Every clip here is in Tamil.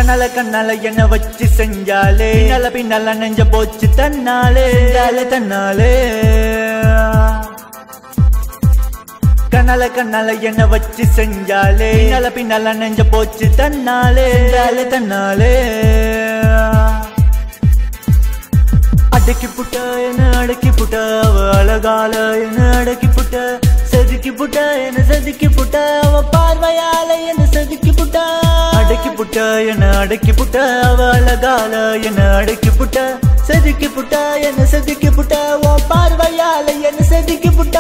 கண்ணால கண்ணால என்ன வச்சு செஞ்சாலே பின்னால பின்னால நெஞ்ச போச்சு தன்னாலே செஞ்சாலே தன்னாலே கண்ணால கண்ணால என்ன வச்சு செஞ்சாலே பின்னால பின்னால நெஞ்ச போச்சு தன்னாலே செஞ்சாலே தன்னாலே அடக்கி புட்ட என்ன அடக்கி புட்ட அவ அழகால என்ன அடக்கி புட்ட செதுக்கி புட்ட என்ன செதுக்கி புட்ட அவ பார்வையால என்ன செதுக்கி புட்ட அடக்கி புட்ட என்ன அடக்கி புட்ட அவ அழகால என்ன அடக்கி புட்ட செதுக்கி புட்ட என்ன செதுக்கி புட்ட உன் பார்வையால என்ன செதுக்கி புட்ட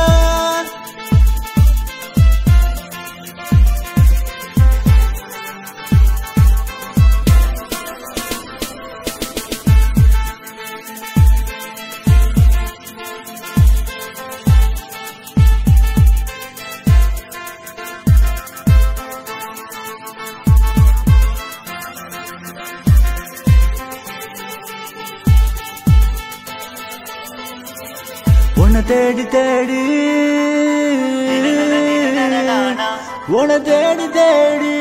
உன்னை தேடி தேடி உன்னை தேடி தேடி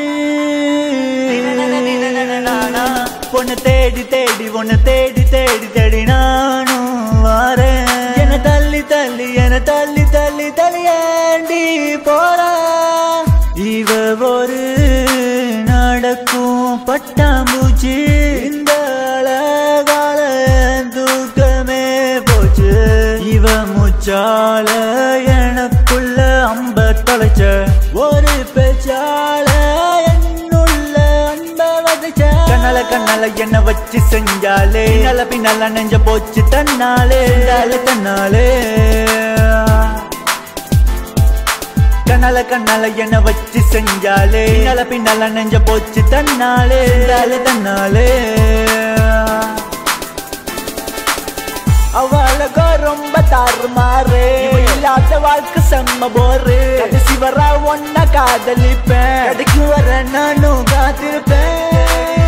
உன்னை தேடி தேடி உன்னை தேடி தேடி தேடி நானும் வாரேன் என்ன தள்ளி தள்ளி என்ன தள்ளி தள்ளி தள்ளியாண்டி போற இவ ஒரு நடக்கும் பட்டாம்பூச்சி இந்த அழகால தூக்கமே போச்சு இவ முச்சால எனக்குள்ள அம்ப தொலைச்ச ஒரு பேச்சால என்னுள்ள அன்ப வதைச்ச கண்ணால கண்ணால என்ன வச்சு செஞ்சாலே பின்னால பின்னால நெஞ்ச போச்சு தன்னாலே செஞ்சாலே தன்னாலே கண்ணால கண்ணால என்ன வச்சு செஞ்சாலே பின்னால பின்னால நெஞ்ச போச்சு தன்னாலே செஞ்சாலே தன்னாலே அவளுக்கு ரொம்ப தாறுமாறு இவ இல்லாத வாழ்க்கை செம்ம போரு கடைசி வர ஒன்ன காதலிப்பேன் கடைக்கு வர நானும் காத்திருப்பேன்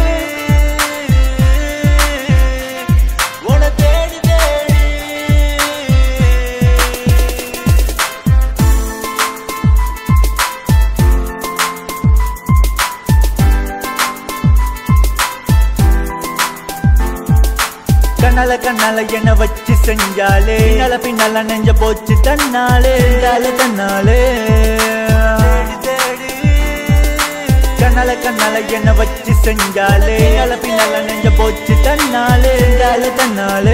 உன்னை தேடி தேடி கண்ணால கண்ணால என்ன வச்சு செஞ்சாலே பின்னால பின்னால நெஞ்ச போச்சு தன்னாலே செஞ்சாலே தன்னாலே கண்ணால கண்ணால என்ன வச்சு செஞ்சாலே பின்னால பின்னால நெஞ்ச போச்சு தன்னாலே செஞ்சாலே தன்னாலே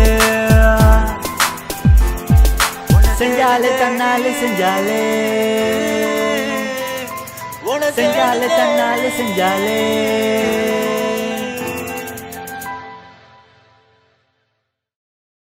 செஞ்சாலே தன்னாலே செஞ்சாலே செஞ்சாலே தன்னாலே செஞ்சாலே